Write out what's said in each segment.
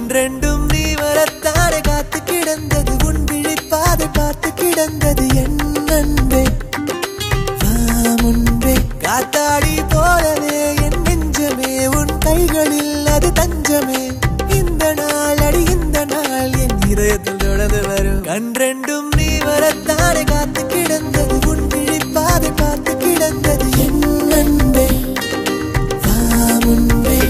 ரெண்டும் நீ வரத்தானே காத்து கிடந்தது உன் விழிப்பாதை பார்த்து கிடந்தது என் அன்பே வா முன்பே காத்தாடி போலவே என் நெஞ்சமே உன் கைகளில் அது தஞ்சமே இந்த நாள் அடி இந்த நாள் என் இதயத்தில் தொடர்ந்து வரும் கண் ரெண்டும் நீ வரத்தானே காத்து கிடந்தது உன் விழிப்பாதை பார்த்து கிடந்தது என் அன்பே வா முன்பே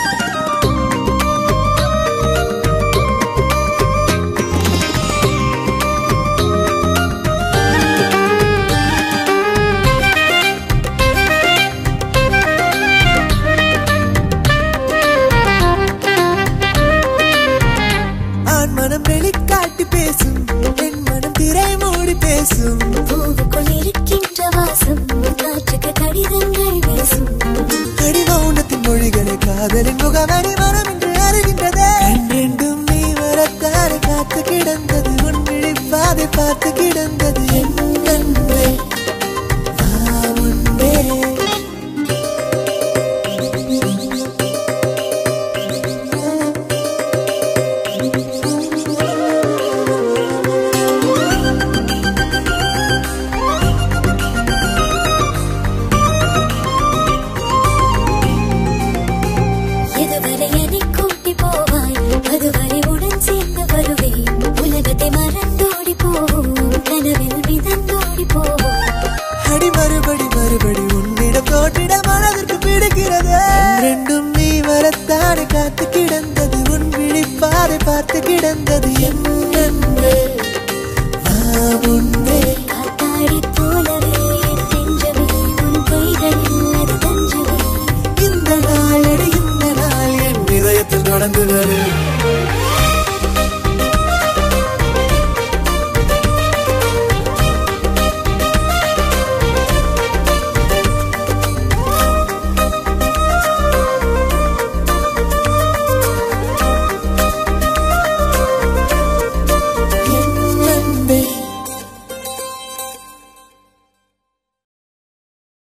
ஆண் மனம் வெளிக்காட்டி பேசும் பெண் மனம் திரை மூடி பேசும் பூவுக்குள் இருக்கின்ற வாசம் காற்றுக்கு கடிதங்கள் வீசும் அடி மௌனத்தின் மொழிகளை காதலின் முகமணி மனம் என்று அறிகின்றதே ரெண்டும் நீ வரத்தாறு காத்து கிடந்தது உன் விழிப்பாதை பார்த்து கிடந்தது என் அன்பே வா முன்பே எதுவரை என்னை கூட்டி போவாய் அதுவரை உடன் சேர்ந்து வருவேன் உலகத்தை மறந்தோடி போவோம் கனவில் மிதந்தோடி போவோம் அடி மறுபடி மறுபடி உன்னிடம் தோற்றிட மனதிற்கு பிடிக்கிறது ரெண்டும் நீ வரத்தானே காத்து கிடந்தது உன் விழிப்பாதை பார்த்து கிடந்தது